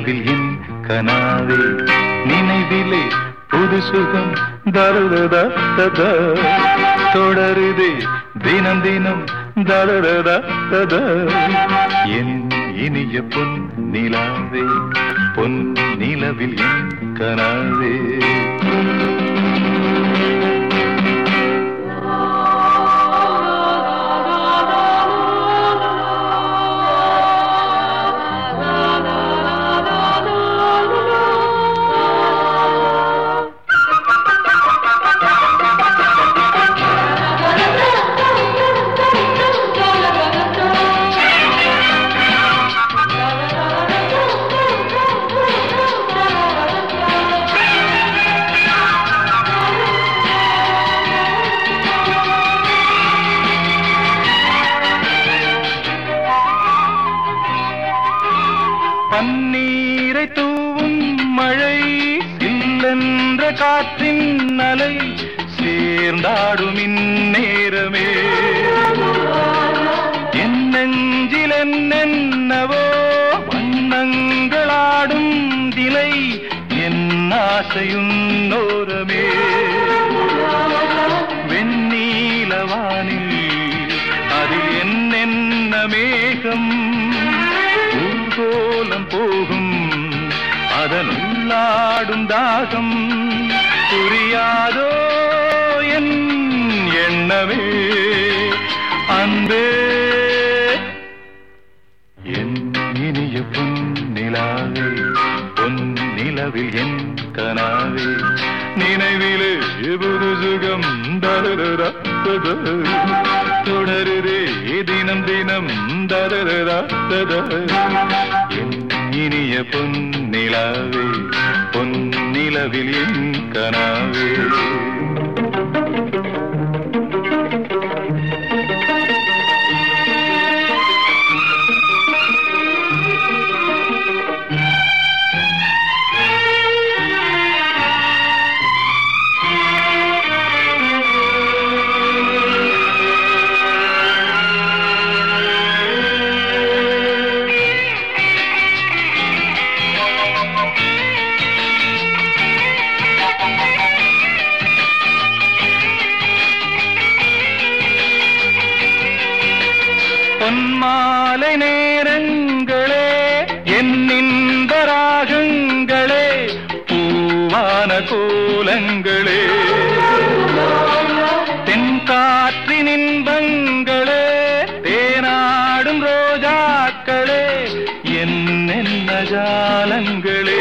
நிலவில் என் கனாவே நினைவிலே புது சுகம் தருததா ததா தொடருதே தினம் தினம் தருததா ததா என் இனிய பொன் நிலாவே பொன் நிலவில் என் கனாவே பன்னீரை தூவும் மழை சில்லென்ற காற்றின் அலை சேர்ந்தாடும் இந்நேரமே என் நெஞ்சில் என்னென்னவோ வண்ணங்களாடும் திலை என் ஆசையுன்னோரமே வெண்ணீலவானில் அதில் என்னென்ன மேகம் ஊர்கோலம் போகும் அதனுள்ளாடும் தாகம் புரியாதோ என் எண்ணமே அன்பே என் இனிய பொன் நிலாவே பொன் நிலவில் என் கனாவே நினைவிலே புது சுகம் தரதரா தொடருதே தினம் தினம் தரதரா என் இனிய பொன் நிலாவே பொன் நிலவில் என் கனாவே பொன்மாலை நேரங்களே என்னின்ப ராகங்களே பூவான கோலங்களே தென்காற்றின் இன்பங்களே தேனாடும் ரோஜாக்களே என்னென்ன ஜாலங்களே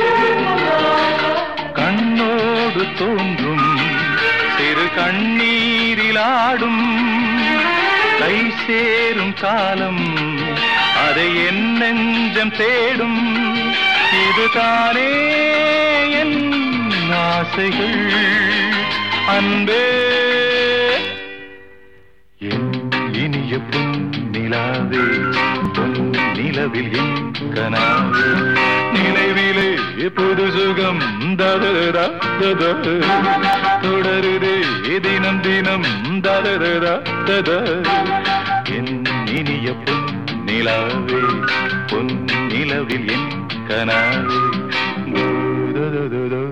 கண்ணோடு தோன்றும் சிறு கண்ணீரிலாடும் கை சேரும் காலம் அதை என் நெஞ்சம் தேடும் இதுதானே என் ஆசைகள் அன்பே என் இனிய பொன் நிலாவே பொன் நிலவில் என் கனாவே நினைவிலே புது சுகம் தரரா தத தொடருதே தினம் தினம் தரரா தத என் இனிய பொன் நிலாவே பொன் நிலவில் என் கனாவே தோ, தோ, தோ, தோ, தோ.